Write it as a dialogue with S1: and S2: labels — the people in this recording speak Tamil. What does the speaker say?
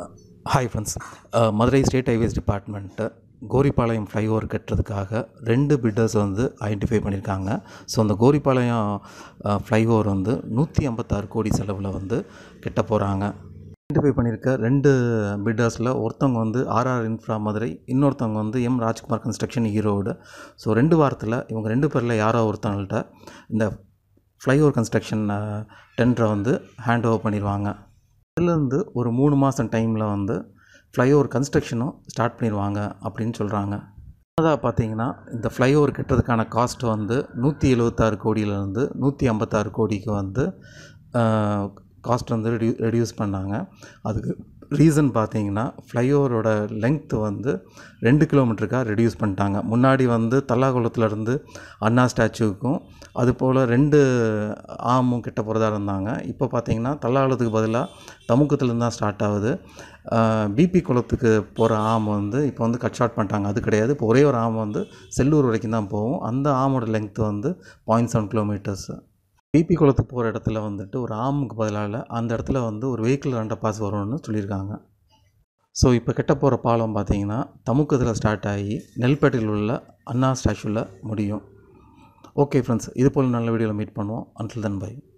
S1: hi friends Madurai state highways department Goripalayam flyover கட்டுறதுக்காக ரெண்டு பிட்டர்ஸ் வந்து ஐடென்டிஃபை பண்ணியிருக்காங்க ஸோ அந்த கோரிப்பாளையம் ஃப்ளைஓவர் வந்து நூற்றி ஐம்பத்தாறு கோடி செலவில் வந்து கட்ட போகிறாங்க ஐடென்டிஃபை பண்ணியிருக்க ரெண்டு பிட்டர்ஸில் ஒருத்தவங்க வந்து ஆர்ஆர் இன்ஃப்ரா மதுரை இன்னொருத்தவங்க வந்து M Rajkumar construction Erode so ரெண்டு வாரத்தில் இவங்க ரெண்டு பேரில் யாரோ ஒருத்தவங்கள்ட்ட இந்த ஃப்ளைஓவர் கன்ஸ்ட்ரக்ஷன் டெண்டரை வந்து ஹேண்ட் ஓவர் பண்ணிடுவாங்க இதுலேருந்து ஒரு மூணு மாதம் டைமில் வந்து ஃப்ளைஓவர் கன்ஸ்ட்ரக்ஷனும் ஸ்டார்ட் பண்ணிடுவாங்க அப்படின்னு சொல்கிறாங்க அதாக பார்த்தீங்கன்னா இந்த ஃப்ளைஓவர் கட்டுறதுக்கான காஸ்ட் வந்து நூற்றி எழுபத்தாறு கோடியிலேருந்து நூற்றி ஐம்பத்தாறு கோடிக்கு வந்து காஸ்ட் வந்து ரெடியூ ரெடியூஸ் பண்ணாங்க அதுக்கு ரீசன் பார்த்தீங்கன்னா ஃப்ளைஓவரோட லெங்க்த்து வந்து ரெண்டு கிலோமீட்டருக்காக ரெடியூஸ் பண்ணிட்டாங்க முன்னாடி வந்து தல்லாகுளத்துலேருந்து அண்ணா ஸ்டாச்சுவுக்கும் அது போல் ரெண்டு ஆமும் கிட்ட போகிறதா இருந்தாங்க இப்போ பார்த்தீங்கன்னா தல்லாகுளத்துக்கு பதிலாக தமுக்கத்துலேருந்து தான் ஸ்டார்ட் ஆகுது பிபி குளத்துக்கு போகிற ஆம் வந்து இப்போ வந்து கட் ஷார்ட் பண்ணிட்டாங்க அது கிடையாது இப்போ ஒரே ஒரு ஆம் வந்து செல்லூர் வரைக்கும் தான் போகும் அந்த ஆமோட லெங்க்த்து வந்து பாயிண்ட் செவன் கிலோமீட்டர்ஸு பிபி குளத்துக்கு போகிற இடத்துல வந்துட்டு ஒரு ஆமுக்கு பதிலாக அந்த இடத்துல வந்து ஒரு வெஹிக்கிள் ரெண்ட பாஸ் வரும்னு சொல்லியிருக்காங்க ஸோ இப்போ கெட்ட போகிற பாலம் பார்த்தீங்கன்னா தமுக்கத்தில் ஸ்டார்ட் ஆகி நெல்பேட்டையில் உள்ள அண்ணா ஸ்டாச்சுவில் முடியும் ஓகே ஃப்ரெண்ட்ஸ் இது போல் நல்ல வீடியோவில் மீட் பண்ணுவோம் அன்டில் தன் பை